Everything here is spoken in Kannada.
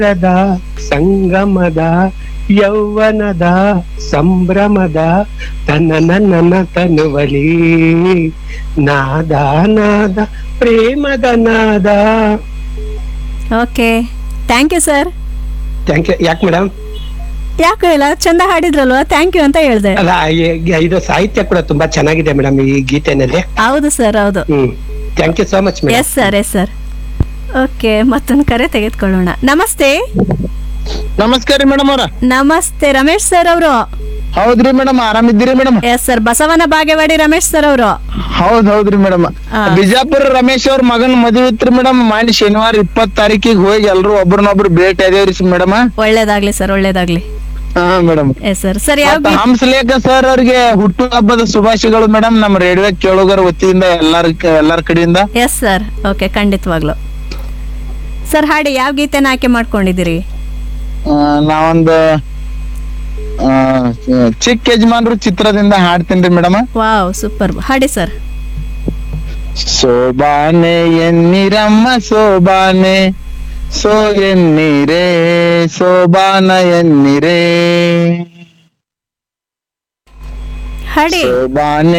ದ ಸಂಗಮದ ಯೌವನದ ಸಂಭ್ರಮದ ತನ ನನ್ನ ತನುವಲಿ ನಾದ ನಾದ ಪ್ರೇಮದ ನಾದ okay thank you sir thank you ಯಾಕೆ ಮೇಡಮ್ ಯಾಕೆ ಇಲ್ಲ ಚಂದ ಹಾಡಿದ್ರಲ್ವಾ ಥ್ಯಾಂಕ್ ಯು ಅಂತ ಹೇಳ್ದೆ ಅಲ್ಲ ಈ- ಇದು ಸಾಹಿತ್ಯ ಕೂಡ ತುಂಬಾ ಚೆನ್ನಾಗಿದೆ ಮೇಡಮ್ ಈ ಗೀತೆನಲ್ಲಿ ಹೌದು ಸರ್ ಹೌದು hmm thank you so much madam yes sir yes sir okay ಮತ್ತೊಂದು ಕರೆ ತೆಗೆದುಕೊಳ್ಳೋಣ ನಮಸ್ತೆ ನಮಸ್ಕಾರ ರೀ ಮೇಡಮ್ ಅವ್ರ ನಮಸ್ತೆ ರಮೇಶ್ ಸರ್ ಅವರು ಹೌದ್ರಿ ಮೇಡಮ್ ಆರಾಮಿದ್ದೀರಿ madam yes sir Basavana Bagewadi Ramesh sir ಅವರು ಹೌದ್ ಹೌದ್ರಿ ಮೇಡಮ್ ಹಾ. ಬಿಜಾಪುರ ರಮೇಶ್ ಅವ್ರ ಮಗನ್ ಮದ್ವೆ ಇತ್ರಿ ಮೇಡಮ್ ಮಾಡಿ ಶನಿವಾರ ಇಪ್ಪತ್ ತಾರೀಕಿಗೆ ಹೋಗಿ ಎಲ್ರು ಒಬ್ರನ್ನೊಬ್ರು ಭೇಟಿ ಅದೇವ್ರಿ ಮೇಡಮ್ ಒಳ್ಳೇದಾಗ್ಲಿ ಸರ್ ಒಳ್ಳೇದಾಗ್ಲಿ ಹಾ ಮೇಡಮ್ ಎಸ್ ಸರ್ ಸರ್ ಯಾವ ಗೀತೆ- ಹಂಸಲೇಖ ಸರ್ ಅವ್ರಿಗೆ ಹುಟ್ಟು ಹಬ್ಬದ ಶುಭಾಶಯಗಳು ಮೇಡಮ್ ನಮ್ಮ ರೇಡಿಯೋ ಕೇಳುಗರ ವತಿಯಿಂದ ಎಲ್ಲಾರ ಎಲ್ಲಾರ ಕಡೆಯಿಂದ ಎಸ್ ಸರ್ ಓಕೆ ಖಂಡಿತವಾಗ್ಲು ಸರ್ ಹಾಡಿ ಯಾವ ಗೀತೆನ ಆಯ್ಕೆ ಮಾಡ್ಕೊಂಡಿದ್ದೀರಿ ಆ, ನಾವೊಂದು ಆ, ಚಿಕ್ಕ ಯಜಮಾನ್ರು ಚಿತ್ರದಿಂದ ಹಾಡ್ತೀನಿ ಮೇಡಮ್ ವಾವ್ ಸೂಪರ್ ಹಾಡಿ ಸರ್ ಸೋಬಾನೆ ಎನ್ನಿರಮ್ಮ ಸೋಬಾನೆ ಸೋ ಎನ್ನಿರೇ ಸೋಬಾನ ಎನ್ನಿರೇ ಹಾಡಿ ಸೋಬಾನೆ